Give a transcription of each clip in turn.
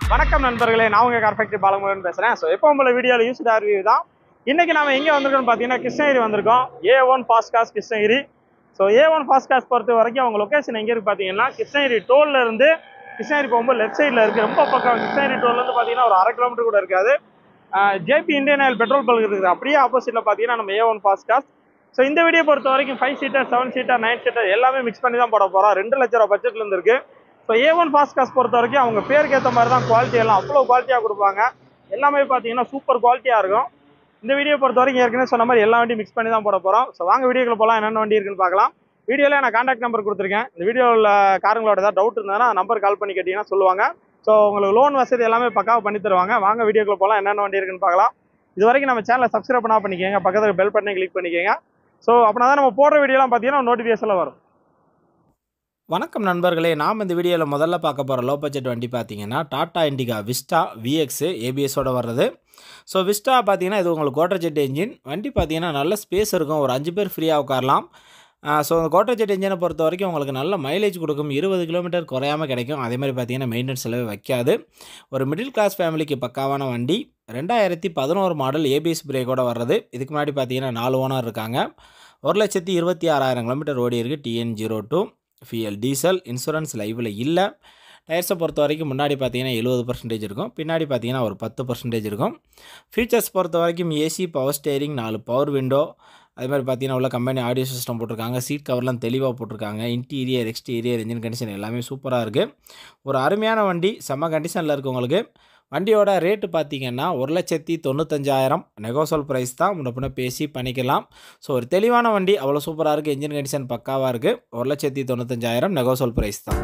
வணக்கம் நண்பர்களே நான் உங்க கார் ஃபேக்டரி பாலமுருகன் பேசுறேன் ஸோ எப்போ உங்களை வீடியோவில் யூஸ் ரிவ்யூ தான் இன்னைக்கு நாம எங்கே வந்திருக்கோம்னு பார்த்தீங்கன்னா கிருஷ்ணகிரி வந்திருக்கோம் A one fast gas Krishnagiri so A one fast gas பொறுத்த வரைக்கும் அவங்க லொகேஷன் எங்கே இருக்கு பார்த்தீங்கன்னா கிருஷ்ணகிரி டோல்ல இருந்து கிருஷ்ணகிரி போகும்போது லெஃப்ட் சைடில் இருக்கு ரொம்ப பக்கம் கிருஷ்ணகிரி டோல்ல இருந்து பார்த்தீங்கன்னா ஒரு அரை கிலோமீட்டர் கூட இருக்காது JP Indian oil petrol bulk இருக்குது அப்படியே ஆப்போசிட்ல பார்த்தீங்கன்னா நம்ம A one fast gas so இந்த வீடியோ பொறுத்த வரைக்கும் five seater seven seater nine seater எல்லாமே மிக்ஸ் பண்ணி தான் போட போகிறோம் ரெண்டு லட்ச ரூபா பட்ஜெட்ல இருந்து இருக்கு so A one fast gas பொறுத்த வரைக்கும் அவங்க பேருக்கு ஏற்ற மாதிரி தான் குவாலிட்டி எல்லாம் அவ்வளோ குவாலிட்டியாக கொடுப்பாங்க எல்லாமே பார்த்தீங்கன்னா சூப்பர் குவாலிட்டியாக இருக்கும் இந்த வீடியோ பொறுத்த வரைக்கும் ஏற்கனவே சொன்ன மாதிரி எல்லா வண்டியும் மிக்ஸ் பண்ணி தான் போட போகிறோம் ஸோ வாங்க வீடியோக்குள்ள போகலாம் என்னென்ன வண்டி இருக்குன்னு பார்க்கலாம் வீடியோவில் நான் கான்டாக்ட் நம்பர் கொடுத்துருக்கேன் இந்த வீடியோவில் காரங்களோட ஏதாவது டவுட் இருந்ததுன்னா நம்பர் கால் பண்ணி கேட்டிங்கன்னா சொல்லுவாங்க ஸோ உங்களுக்கு லோன் வசதி எல்லாமே பக்காவாக பண்ணி தருவாங்க வாங்க வீடியோக்குள்ள போகலாம் என்னென்ன வண்டி இருக்குன்னு பார்க்கலாம் இது வரைக்கும் நம்ம சேனலை சப்ஸ்கிரைப் பண்ணா பண்ணிக்கோங்க பக்கத்தில் பெல் பட்டனை கிளிக் பண்ணிக்கோங்க ஸோ அப்படின்னா தான் நம்ம போடுற வீடியோலாம் பார்த்தீங்கன்னா நோட்டிஃபிகேஷனில் வரும் வணக்கம் நண்பர்களே நாம் இந்த வீடியோவில் முதல்ல பார்க்க போகிற லோ பட்ஜெட் வண்டி பார்த்தீங்கன்னா டாடா இண்டிகா விஸ்டா விஎக்ஸு ஏபிஎஸோட வர்றது ஸோ விஸ்டா பார்த்தீங்கன்னா இது உங்களுக்கு கோட்டர் ஜெட் என்ஜின் வண்டி பார்த்தீங்கன்னா நல்ல ஸ்பேஸ் இருக்கும் ஒரு அஞ்சு பேர் ஃப்ரீயாக உட்காரலாம் ஸோ அந்த கோட்டர் ஜெட் என்ஜினை பொறுத்த வரைக்கும் உங்களுக்கு நல்ல மைலேஜ் கொடுக்கும் இருபது கிலோமீட்டர் குறையாமல் கிடைக்கும் அதே மாதிரி பார்த்தீங்கன்னா மெயின்டெனன்ஸ் செலவு வைக்காது ஒரு மிடில் கிளாஸ் ஃபேமிலிக்கு பக்காவான வண்டி ரெண்டாயிரத்தி பதினோரு மாடல் ஏபிஎஸ் பிரேக்கோட வர்றது இதுக்கு முன்னாடி பார்த்தீங்கன்னா நாலு ஓனர் இருக்காங்க ஒரு லட்சத்தி இருபத்தி ஆறாயிரம் கிலோமீட்டர் ஓடி இருக்குது TN zero two FL diesel insurance லைவில் இல்லை டயர்ஸை பொறுத்த வரைக்கும் முன்னாடி பார்த்தீங்கன்னா எழுபது பர்சன்டேஜ் இருக்கும் பின்னாடி பார்த்தீங்கன்னா ஒரு பத்து பர்சன்டேஜ் இருக்கும் ஃபீச்சர்ஸ் பொறுத்த வரைக்கும் ஏசி பவர் ஸ்டேரிங் நாலு பவர் விண்டோ அதே மாதிரி பார்த்தீங்கன்னா உள்ள கம்பெனி ஆடியோ சிஸ்டம் போட்டிருக்காங்க சீட் கவர்லாம் தெளிவாக போட்டிருக்காங்க இன்டீரியர் எக்ஸ்டீரியர் இன்ஜின் கண்டிஷன் எல்லாமே சூப்பராக இருக்குது ஒரு அருமையான வண்டி செம்ம கண்டிஷனில் இருக்குது உங்களுக்கு வண்டியோட ரேட்டு பார்த்தீங்கன்னா ஒரு லட்சத்தி தொண்ணூத்தஞ்சாயிரம் நெகோசல் ப்ரைஸ் தான் முன்ன பேசி பண்ணிக்கலாம் ஸோ ஒரு தெளிவான வண்டி அவ்வளோ சூப்பராக இருக்குது இன்ஜின் கண்டிஷன் பக்காவாக இருக்குது ஒரு லட்சத்தி தொண்ணூத்தஞ்சாயிரம் நெகோசல் ப்ரைஸ் தான்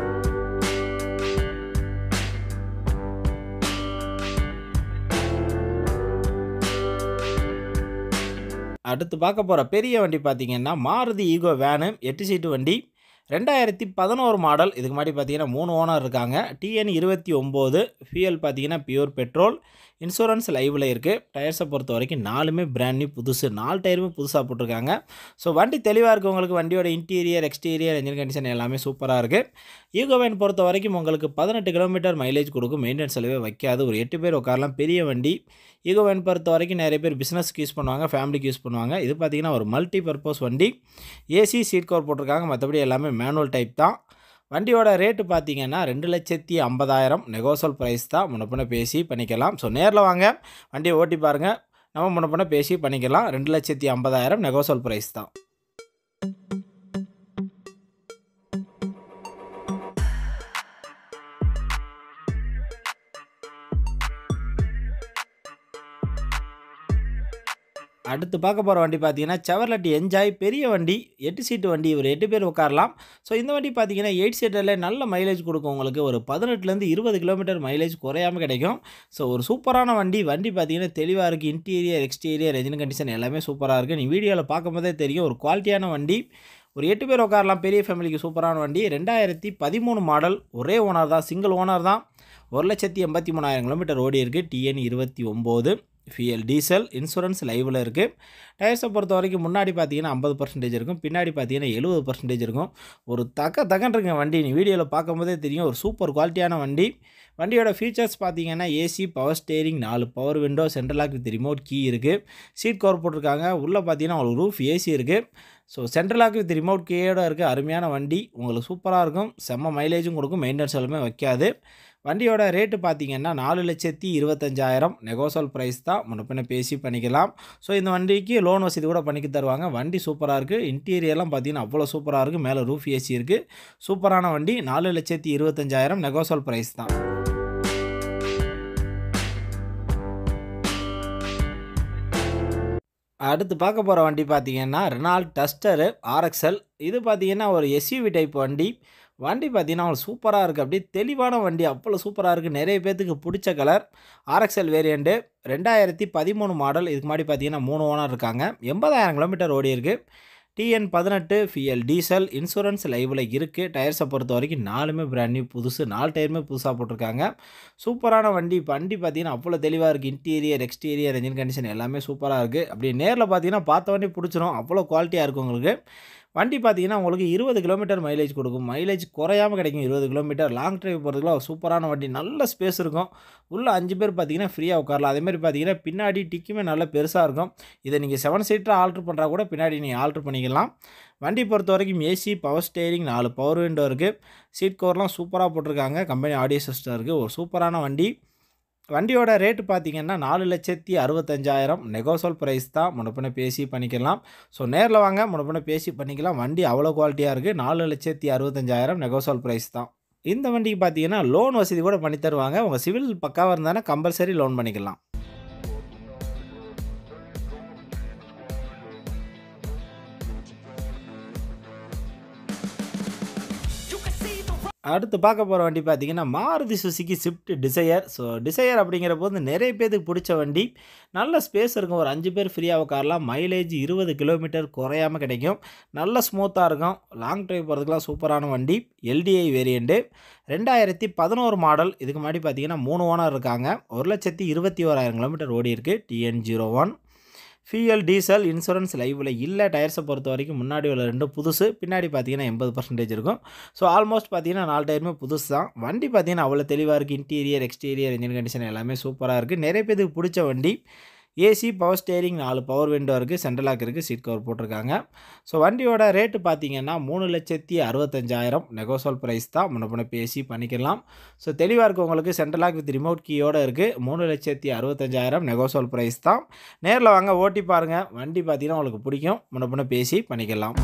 அடுத்து பார்க்க போகிற பெரிய வண்டி பார்த்தீங்கன்னா மாருதி ஈகோ வேனு எட்டு சீட்டு வண்டி ரெண்டாயிரத்தி பதினோரு மாடல் இதுக்கு முன்னாடி பார்த்தீங்கன்னா மூணு ஓனர் இருக்காங்க டிஎன் இருபத்தி ஒம்பது ஃபியூல் பார்த்தீங்கன்னா பியூர் பெட்ரோல் இன்சூரன்ஸ் லைவில் இருக்குது டயர்ஸை பொறுத்த வரைக்கும் நாலுமே பிராண்ட் நியூ புதுசு நாலு டயருமே புதுசாக போட்டிருக்காங்க ஸோ வண்டி தெளிவாக இருக்குது உங்களுக்கு வண்டியோட இன்டீரியர் எக்ஸ்டீரியர் என்ஜின் கண்டிஷன் எல்லாமே சூப்பராக இருக்குது ஈகோவேன் பொறுத்த வரைக்கும் உங்களுக்கு பதினெட்டு கிலோமீட்டர் மைலேஜ் கொடுக்கும் மெயின்டெனன்ஸ் செலவே வைக்காது ஒரு எட்டு பேர் உட்காரலாம் பெரிய வண்டி ஈகோவேன் பொறுத்த வரைக்கும் நிறைய பேர் பிஸ்னஸ்க்கு யூஸ் பண்ணுவாங்க ஃபேமிலிக்கு யூஸ் பண்ணுவாங்க இது பார்த்திங்கன்னா ஒரு மல்டி பர்பஸ் வண்டி ஏசி சீட் கவர் போட்டிருக்காங்க மற்றபடி எல்லாமே மேனுவல் டைப் தான் வண்டியோட ரேட்டு பார்த்தீங்கன்னா ரெண்டு லட்சத்தி ஐம்பதாயிரம் நெகோசல் ப்ரைஸ் தான் முன்னப்பின பேசி பண்ணிக்கலாம் ஸோ நேரில் வாங்க வண்டியை ஓட்டி பாருங்கள் நம்ம முன்னப்பின பேசி பண்ணிக்கலாம் ரெண்டு லட்சத்தி ஐம்பதாயிரம் நெகோசல் ப்ரைஸ் தான் அடுத்து பார்க்க போகிற வண்டி பார்த்தீங்கன்னா செவர்லெட் என்ஜாய் பெரிய வண்டி எட்டு சீட்டு வண்டி ஒரு எட்டு பேர் உட்காரலாம் ஸோ இந்த வண்டி பார்த்தீங்கன்னா எயிட் சீட்டரில் நல்ல மைலேஜ் கொடுக்கும் உங்களுக்கு ஒரு பதினெட்டுலேருந்து இருபது கிலோமீட்டர் மைலேஜ் குறையாமல் கிடைக்கும் ஸோ ஒரு சூப்பரான வண்டி வண்டி பார்த்தீங்கன்னா தெளிவாக இருக்குது இன்டீரியர் எக்ஸ்டீரியர் என்ஜின் கண்டிஷன் எல்லாமே சூப்பராக இருக்குது நீ வீடியோவில் பார்க்கும்போதே தெரியும் ஒரு குவாலிட்டியான வண்டி ஒரு எட்டு பேர் உட்காரலாம் பெரிய ஃபேமிலிக்கு சூப்பரான வண்டி ரெண்டாயிரத்தி பதிமூணு மாடல் ஒரே ஓனர் தான் சிங்கிள் ஓனர் தான் ஒரு லட்சத்தி எண்பத்தி மூணாயிரம் கிலோமீட்டர் ஓடி இருக்குது டிஎன் இருபத்தி ஒம்பது ஃபிஎல் டீசல் இன்சூரன்ஸ் லைவில் இருக்குது டயர்ஸை பொறுத்த வரைக்கும் முன்னாடி பார்த்தீங்கன்னா ஐம்பது பர்சன்டேஜ் இருக்கும் பின்னாடி பார்த்தீங்கன்னா எழுபது பர்சன்டேஜ் இருக்கும் ஒரு தக்க தகன்றுங்க வண்டி நீ வீடியோவில் பார்க்கும்போதே தெரியும் ஒரு சூப்பர் குவாலிட்டியான வண்டி வண்டியோட ஃபீச்சர்ஸ் பார்த்தீங்கன்னா ஏசி பவர் ஸ்டேரிங் நாலு power window central lock with remote key இருக்குது சீட் கவர் போட்டிருக்காங்க உள்ளே பார்த்தீங்கன்னா உங்களுக்கு ரூஃப் ஏசி இருக்குது so central lock with remote கீயோட இருக்குது அருமையான வண்டி உங்களுக்கு சூப்பராக இருக்கும் செம்ம மைலேஜும் கொடுக்கும் மெயின்டெனன்ஸ் எல்லாமே வைக்காது வண்டியோட ரேட்டு பார்த்தீங்கன்னா நாலு லட்சத்தி இருபத்தஞ்சாயிரம் நெகோசல் ப்ரைஸ் தான் முன்னப்பின்ன பேசி பண்ணிக்கலாம் ஸோ இந்த வண்டிக்கு லோன் வசதி கூட பண்ணிக்க தருவாங்க வண்டி சூப்பராக இருக்குது இன்டீரியர்லாம் பார்த்தீங்கன்னா அவ்வளோ சூப்பராக இருக்குது மேலே ரூஃப் ஏசி இருக்குது சூப்பரான வண்டி நாலு லட்சத்தி இருபத்தஞ்சாயிரம் நெகோசல் ப்ரைஸ் தான் அடுத்து பார்க்க போகிற வண்டி பார்த்தீங்கன்னா ரெனால்ட் டஸ்டரு ஆர்எக்ஸ்எல் இது பார்த்தீங்கன்னா ஒரு எஸ்யூவி டைப் வண்டி வண்டி பார்த்தீங்கன்னா அவ்வளோ சூப்பராக இருக்குது அப்படியே தெளிவான வண்டி அவ்வளோ சூப்பராக இருக்குது நிறைய பேர்த்துக்கு பிடிச்ச கலர் ஆர்எக்ஸ்எல் வேரியண்ட்டு ரெண்டாயிரத்தி பதிமூணு மாடல் இதுக்கு முன்னாடி பார்த்தீங்கன்னா மூணு ஓனர் இருக்காங்க எண்பதாயிரம் கிலோமீட்டர் ஓடி இருக்குது டிஎன் பதினெட்டு ஃபிஎல் டீசல் இன்சூரன்ஸ் லைவில் இருக்குது டயர்ஸை பொறுத்த வரைக்கும் நாலுமே பிராண்ட் நியூ புதுசு நாலு டயருமே புதுசாக போட்டிருக்காங்க சூப்பரான வண்டி வண்டி பார்த்தீங்கன்னா அவ்வளோ தெளிவாக இருக்குது இன்டீரியர் எக்ஸ்டீரியர் என்ஜின் கண்டிஷன் எல்லாமே சூப்பராக இருக்குது அப்படி நேரில் பார்த்தீங்கன்னா பார்த்த வண்டி பிடிச்சிரும் அவ்வளோ குவாலிட்டியாக இருக்கும் உங்களுக்கு வண்டி பார்த்தீங்கன்னா உங்களுக்கு இருபது கிலோமீட்டர் மைலேஜ் கொடுக்கும் மைலேஜ் குறையாமல் கிடைக்கும் இருபது கிலோமீட்டர் லாங் டிரைவ் போகிறதுக்குலாம் ஒரு சூப்பரான வண்டி நல்ல ஸ்பேஸ் இருக்கும் உள்ளே அஞ்சு பேர் பார்த்தீங்கன்னா ஃப்ரீயாக உட்காரலாம் அதேமாதிரி பார்த்தீங்கன்னா பின்னாடி டிக்குமே நல்ல பெருசாக இருக்கும் இதை நீங்கள் செவன் சீட்டர் ஆல்ட்ரு பண்ணுறா கூட பின்னாடி நீங்கள் ஆல்ட்ரு பண்ணிக்கலாம் வண்டி பொறுத்த வரைக்கும் ஏசி பவர் ஸ்டேரிங் நாலு பவர் விண்டோ இருக்குது சீட் கவர்லாம் சூப்பராக போட்டிருக்காங்க கம்பெனி ஆடியோ சிஸ்டம் இருக்குது ஒரு சூப்பரான வண்டி வண்டியோட ரேட்டு பார்த்தீங்கன்னா நாலு லட்சத்தி அறுபத்தஞ்சாயிரம் நெகோசல் ப்ரைஸ் தான் முன்னப்பின பேசி பண்ணிக்கலாம் ஸோ நேரில் வாங்க முன்னப்பின பேசி பண்ணிக்கலாம் வண்டி அவ்வளோ குவாலிட்டியாக இருக்குது நாலு லட்சத்தி அறுபத்தஞ்சாயிரம் நெகோசல் ப்ரைஸ் தான் இந்த வண்டிக்கு பார்த்தீங்கன்னா லோன் வசதி கூட பண்ணி தருவாங்க உங்கள் சிவில் பக்காவாக இருந்தானே கம்பல்சரி லோன் பண்ணிக்கலாம் அடுத்து பார்க்க போகிற வண்டி பார்த்தீங்கன்னா Maruti Suzuki Swift Dzire so Dzire அப்படிங்கிற போது நிறைய பேருக்கு பிடிச்ச வண்டி நல்ல ஸ்பேஸ் இருக்கும் ஒரு அஞ்சு பேர் ஃப்ரீயாக உட்காரலாம் மைலேஜ் இருபது கிலோமீட்டர் குறையாமல் கிடைக்கும் நல்ல ஸ்மூத்தாக இருக்கும் லாங் டிரைவ் போகிறதுக்குலாம் சூப்பரான வண்டி எல்டிஐ வேரியண்ட்டு ரெண்டாயிரத்தி பதினோரு மாடல் இதுக்கு முன்னாடி பார்த்தீங்கன்னா மூணு ஓனர் இருக்காங்க ஒரு லட்சத்தி இருபத்தி ஓராயிரம் கிலோமீட்டர் ஓடி இருக்குது TN zero one fuel diesel insurance லைவில் இல்லை டயர்ஸை பொறுத்த வரைக்கும் முன்னாடி உள்ள ரெண்டும் புதுசு பின்னாடி பார்த்தீங்கன்னா எண்பது பர்சன்டேஜ் இருக்கும் ஸோ ஆல்மோஸ்ட் பார்த்தீங்கன்னா நாலு டயருமே புதுசு தான் வண்டி பார்த்தீங்கன்னா அவ்வளோ தெளிவாக இருக்குது இன்டீரியர் எக்ஸ்டீரியர் இன்ஜின் கண்டிஷன் எல்லாமே சூப்பராக இருக்குது நிறைய பேருக்கு பிடிச்ச வண்டி ஏசி பவர் ஸ்டேரிங் நாலு பவர் விண்டோ இருக்குது சென்ட்ரலாக் இருக்குது சீட் கவர் போட்டிருக்காங்க ஸோ வண்டியோட ரேட்டு பார்த்தீங்கன்னா மூணு லட்சத்தி அறுபத்தஞ்சாயிரம் நெகோசல் ப்ரைஸ் தான் முன்ன பின்ன பேசி பண்ணிக்கலாம் ஸோ தெளிவாக இருக்குது உங்களுக்கு சென்ட்ரலாக் வித் ரிமோட் கீயோடு இருக்குது மூணு லட்சத்தி அறுபத்தஞ்சாயிரம் நெகோசல் ப்ரைஸ் தான் நேரில் வாங்க ஓட்டி பாருங்கள் வண்டி பார்த்தீங்கன்னா உங்களுக்கு பிடிக்கும் முன்ன பின்ன பேசி பண்ணிக்கலாம்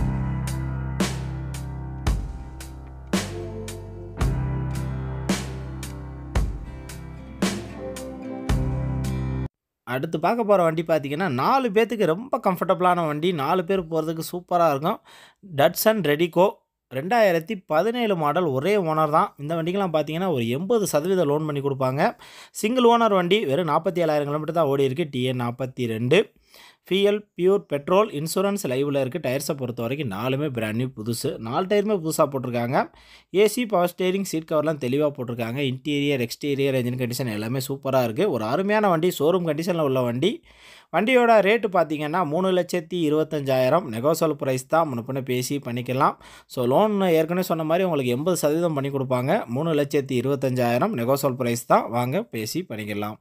அடுத்து பார்க்க போகிற வண்டி பார்த்தீங்கன்னா நாலு பேர்த்துக்கு ரொம்ப கம்ஃபர்டபுளான வண்டி நாலு பேர் போகிறதுக்கு சூப்பராக இருக்கும் டட்சன் ரெடிகோ ரெண்டாயிரத்தி பதினேழு மாடல் ஒரே ஓனர் தான் இந்த வண்டிக்கெலாம் பார்த்தீங்கன்னா ஒரு எண்பது சதவீதம் லோன் பண்ணி கொடுப்பாங்க சிங்கிள் ஓனர் வண்டி வெறும் நாற்பத்தி ஏழாயிரம் கிலோமீட்டர் தான் ஓடி இருக்குது டிஎன் நாற்பத்தி ரெண்டு ஃபியல் பியூர் பெட்ரோல் இன்சூரன்ஸ் லைவில் இருக்குது டயர்ஸை பொறுத்த வரைக்கும் நாலுமே பிராண்ட் நியூ புதுசு நாலு டயருமே புதுசாக போட்டிருக்காங்க ஏசி பவர் ஸ்டேரிங் சீட் கவர்லாம் தெளிவாக போட்டிருக்காங்க இன்டீரியர் எக்ஸ்டீரியர் என்ஜின் கண்டிஷன் எல்லாமே சூப்பராக இருக்குது ஒரு அருமையான வண்டி ஷோரூம் கண்டிஷனில் உள்ள வண்டி வண்டியோட ரேட்டு பார்த்தீங்கன்னா மூணு லட்சத்தி இருபத்தஞ்சாயிரம் நெகோசல் ப்ரைஸ் தான் முன்னப்பின பேசி பண்ணிக்கலாம் ஸோ லோன் ஏற்கனவே சொன்ன மாதிரி உங்களுக்கு எண்பது சதவீதம் பண்ணி கொடுப்பாங்க மூணு லட்சத்தி இருபத்தஞ்சாயிரம் நெகோசல் ப்ரைஸ் தான் வாங்க பேசி பண்ணிக்கலாம்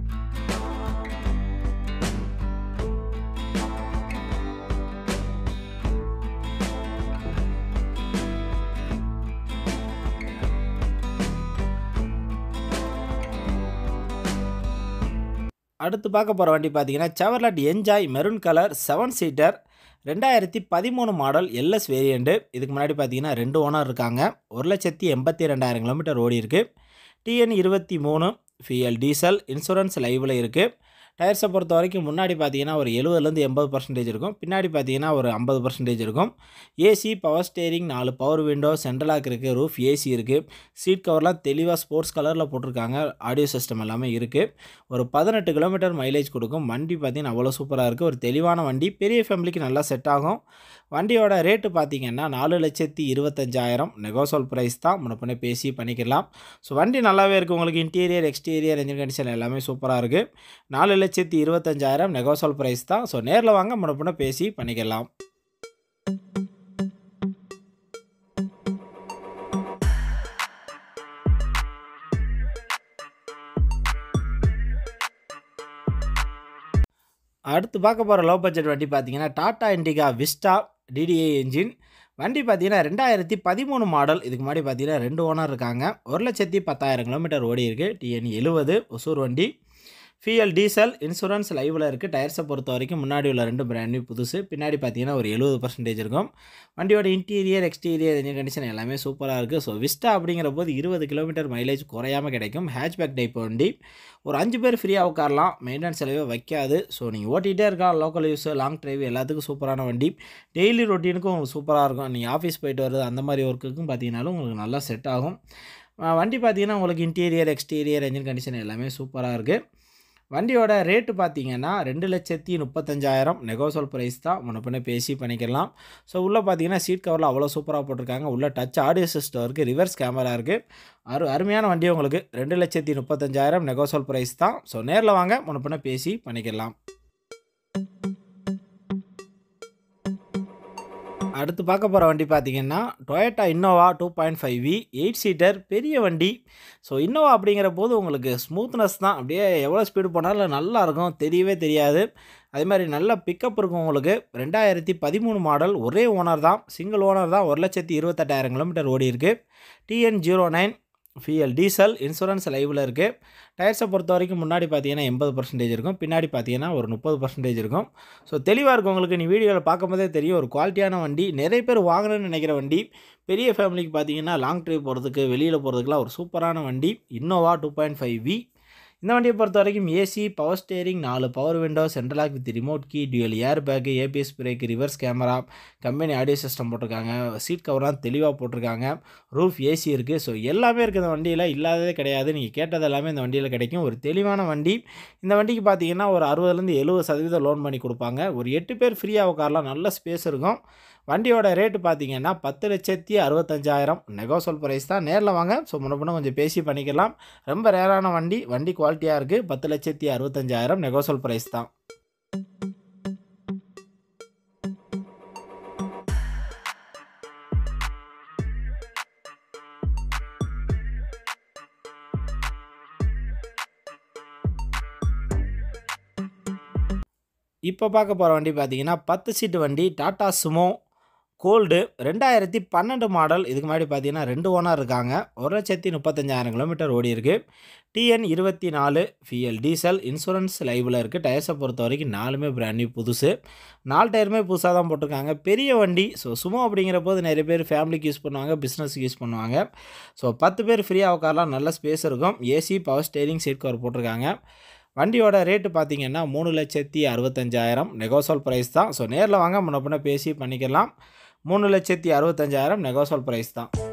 அடுத்து பார்க்க போகிற வண்டி பார்த்தீங்கன்னா Chevrolet Enjoy maroon colour seven seater ரெண்டாயிரத்தி பதிமூணு மாடல் எல்எஸ் வேரியண்ட்டு இதுக்கு முன்னாடி பார்த்தீங்கன்னா ரெண்டு ஓனர் இருக்காங்க ஒரு லட்சத்தி எண்பத்தி ரெண்டாயிரம் கிலோமீட்டர் ஓடி இருக்குது டிஎன் இருபத்தி மூணு ஃபிஎல் டீசல் இன்சூரன்ஸ் லைவில் இருக்குது டயர்ஸை பொறுத்த வரைக்கும் முன்னாடி பார்த்தீங்கன்னா ஒரு எழுபதுலேருந்து எண்பது பர்சன்டேஜ் இருக்கும் பின்னாடி பார்த்தீங்கன்னா ஒரு ஐம்பது பர்சன்டேஜ் இருக்கும் ஏசி பவர் ஸ்டேரிங் நாலு பவர் விண்டோ சென்ட்ரலாக் இருக்குது ரூஃப் ஏசி இருக்குது சீட் கவர்லாம் தெளிவாக ஸ்போர்ட்ஸ் கலரில் போட்டிருக்காங்க ஆடியோ சிஸ்டம் எல்லாமே இருக்குது ஒரு பதினெட்டு கிலோமீட்டர் மைலேஜ் கொடுக்கும் வண்டி பார்த்தீங்கன்னா அவ்வளோ சூப்பராக இருக்குது ஒரு தெளிவான வண்டி பெரிய ஃபேமிலிக்கு நல்லா செட் ஆகும் வண்டியோட ரேட்டு பார்த்தீங்கன்னா நாலு லட்சத்தி இருபத்தஞ்சாயிரம் நெகோசல் ப்ரைஸ் தான் முன்னப்பின பேசி பண்ணிக்கலாம் ஸோ வண்டி நல்லாவே இருக்குது உங்களுக்கு இன்டீரியர் எக்ஸ்டீரியர் என்ஜின் கண்டிஷன் எல்லாமே சூப்பராக இருக்குது நாலு லட்சத்தி இருபத்தஞ்சாயிரம் நெகோசல் ப்ரைஸ் தான் ஸோ நேரில் வாங்க முன்னப்பின பேசி பண்ணிக்கலாம் அடுத்து பார்க்க போகிற லோ பட்ஜெட் வண்டி பார்த்தீங்கன்னா Tata Indica Vista DDA engine வண்டி பார்த்தீங்கன்னா ரெண்டாயிரத்தி பதிமூணு மாடல் இதுக்கு முன்னாடி பார்த்தீங்கன்னா ரெண்டு ஓனர் இருக்காங்க ஒரு லட்சத்தி பத்தாயிரம் கிலோமீட்டர் ஓடி இருக்குது டிஎன் எழுபது ஒசூர் வண்டி ஃபியல் டீசல் இன்சூரன்ஸ் லைவில் இருக்குது டயர்ஸை பொறுத்த வரைக்கும் முன்னாடி உள்ள ரெண்டு பிராண்ட் நியூ புதுசு பின்னாடி பார்த்தீங்கன்னா ஒரு எழுபது பர்சன்டேஜ் இருக்கும் வண்டியோட இன்டீரியர் எக்ஸ்டீரியர் என்ஜின் கண்டிஷன் எல்லாமே சூப்பராக இருக்குது ஸோ விஸ்டா அப்படிங்கிற போது இருபது கிலோமீட்டர் மைலேஜ் குறையாமல் கிடைக்கும் ஹேட்ச்பேக் டைப் வண்டி ஒரு அஞ்சு பேர் ஃப்ரீயாக உட்காரலாம் மெயின்டெனன்ஸ் செலவே வைக்காது ஸோ நீங்கள் ஓட்டிகிட்டே இருக்கலாம் லோக்கல் யூஸ் லாங் டிரைவ் எல்லாத்துக்கும் சூப்பரான வண்டி டெய்லி ரொட்டீனுக்கும் உங்களுக்கு சூப்பராக இருக்கும் நீங்கள் ஆஃபீஸ் போயிட்டு வருது அந்த மாதிரி ஒர்க்குக்கும் பார்த்தீங்கன்னாலும் உங்களுக்கு நல்லா செட் ஆகும் வண்டி பார்த்தீங்கன்னா உங்களுக்கு இன்டீரியர் எக்ஸ்டீரியர் என்ஜின் கண்டிஷன் எல்லாமே சூப்பராக இருக்குது வண்டியோட ரேட்டு பார்த்தீங்கன்னா ரெண்டு லட்சத்தி முப்பத்தஞ்சாயிரம் நெகோசல் ப்ரைஸ் தான் முன்னப்பின்ன பேசி பண்ணிக்கலாம் ஸோ உள்ளே பார்த்தீங்கன்னா சீட் கவரில் அவ்வளோ சூப்பராக போட்டிருக்காங்க உள்ளே டச் ஆடியோ சிஸ்டம் இருக்குது ரிவர்ஸ் கேமரா இருக்குது அரு அருமையான வண்டி உங்களுக்கு ரெண்டு லட்சத்தி முப்பத்தஞ்சாயிரம் நெகோசல் ப்ரைஸ் தான் ஸோ நேரில் வாங்க முன்னப்பின்ன பேசி பண்ணிக்கலாம் அடுத்து பார்க்க போகிற வண்டி பார்த்தீங்கன்னா Toyota Innova two point five V eight seater பெரிய வண்டி ஸோ இன்னோவா அப்படிங்கிற போது உங்களுக்கு ஸ்மூத்னஸ் தான் அப்படியே எவ்வளோ ஸ்பீடு போனாலும் நல்லா இருக்கும் தெரியவே தெரியாது அதே மாதிரி நல்ல பிக்கப் இருக்கும் உங்களுக்கு ரெண்டாயிரத்தி பதிமூணு மாடல் ஒரே ஓனர் தான் சிங்கிள் ஓனர் தான் ஒரு லட்சத்தி இருபத்தெட்டாயிரம் கிலோமீட்டர் ஓடி இருக்கு TN zero nine FL diesel insurance லைவில் இருக்குது டயர்ஸை பொறுத்த வரைக்கும் முன்னாடி பார்த்தீங்கன்னா எண்பது பர்சன்டேஜ் இருக்கும் பின்னாடி பார்த்தீங்கன்னா ஒரு முப்பது பர்சன்டேஜ் இருக்கும் ஸோ தெளிவாக இருக்கும் உங்களுக்கு நீ வீடியோவில் பார்க்கும்போதே தெரியும் ஒரு குவாலிட்டியான வண்டி நிறைய பேர் வாங்கணும்னு நினைக்கிற வண்டி பெரிய ஃபேமிலிக்கு பார்த்தீங்கன்னா லாங் ட்ரைவ் போகிறதுக்கு வெளியில் போகிறதுக்குலாம் ஒரு சூப்பரான வண்டி Innova two point five V இந்த வண்டியை பொறுத்த வரைக்கும் ஏசி பவர் ஸ்டேரிங் நாலு power window central lock with remote key dual air bag ABS brake reverse camera company audio system போட்டிருக்காங்க சீட் கவர்லாம் தெளிவாக போட்டிருக்காங்க ரூஃப் ஏசி இருக்குது ஸோ எல்லாமே இருக்குது இந்த வண்டியில் இல்லாததே கிடையாது நீங்கள் கேட்டது எல்லாமே இந்த வண்டியில் கிடைக்கும் ஒரு தெளிவான வண்டி இந்த வண்டிக்கு பார்த்தீங்கன்னா ஒரு அறுபதுலேருந்து எழுபது சதவீதம் லோன் பண்ணி கொடுப்பாங்க ஒரு எட்டு பேர் ஃப்ரீயாக உட்காரலாம் நல்ல ஸ்பேஸ் இருக்கும் வண்டியோட ரேட்டு பார்த்தீங்கன்னா பத்து லட்சத்தி அறுபத்தஞ்சாயிரம் நெகோசல் ப்ரைஸ் தான் நேரில் வாங்க ஸோ முன்ன பின்ன கொஞ்சம் பேசி பண்ணிக்கலாம் ரொம்ப ரேரான வண்டி வண்டி குவாலிட்டியாக இருக்குது பத்து லட்சத்தி அறுபத்தஞ்சாயிரம் நெகோசல் ப்ரைஸ் தான் இப்போ பார்க்க போகிற வண்டி பார்த்தீங்கன்னா பத்து சீட்டு வண்டி டாடா சுமோ கோல்டு ரெண்டாயிரத்தி பன்னெண்டு மாடல் இதுக்கு முன்னாடி பார்த்தீங்கன்னா ரெண்டு ஓனர் இருக்காங்க ஒரு லட்சத்தி முப்பத்தஞ்சாயிரம் கிலோமீட்டர் ஓடி இருக்குது டிஎன் இருபத்தி நாலு ஃபிஎல் டீசல் இன்சூரன்ஸ் லைவில் இருக்குது டயர்ஸை பொறுத்த வரைக்கும் நாலுமே பிராண்ட் நியூ புதுசு நாலு டயருமே புதுசாக தான் போட்டிருக்காங்க பெரிய வண்டி ஸோ சுமோ அப்படிங்கிற போது நிறைய பேர் ஃபேமிலிக்கு யூஸ் பண்ணுவாங்க பிஸ்னஸுக்கு யூஸ் பண்ணுவாங்க ஸோ பத்து பேர் ஃப்ரீயாக உட்காரலாம் நல்ல ஸ்பேஸ் இருக்கும் AC power steering seat cover போட்டிருக்காங்க வண்டியோட ரேட்டு பார்த்தீங்கன்னா மூணு லட்சத்தி அறுபத்தஞ்சாயிரம் நெகோசல் ப்ரைஸ் தான் ஸோ நேரில் வாங்க முன்ன பின்ன பேசி பண்ணிக்கலாம் மூணு லட்சத்தி அறுபத்தஞ்சாயிரம் நெகோசல் ப்ரைஸ் தான்